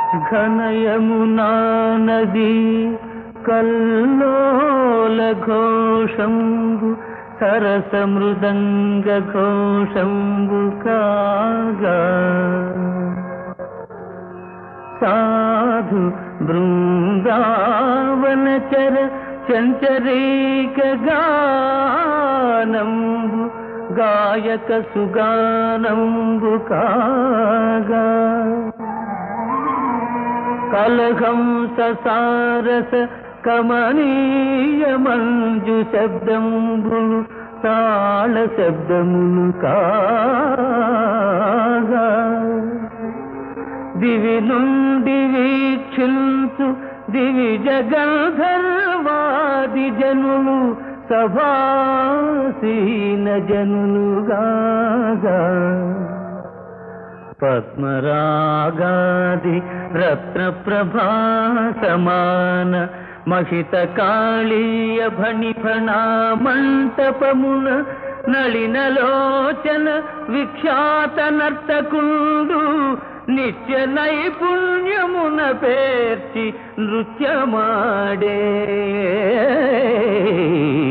ఘనయమునా నది కల్లోల ఘోషంబు సరస మృదంగ ఘోషంబు కాగా సాధు బృందావనచర చంచరీక గానంబు గాయక సుగానంబు కాగా కలహంస సారస కమనీయ మంజు శబ్దంబులు తాళ శబ్దములు కాగా దివి నుండి వీక్షించు దివి జగంధర్వాది జనులు సభాసీన జనులుగాగా పద్మరాగాది రత్న ప్రభా సమాన మహిత కాళీయ భణి ఫణా మంటపమున నళినలోచన విఖ్యాత నర్తకుండు నిత్య నైపుణ్యమున పేర్చి నృత్యమాడే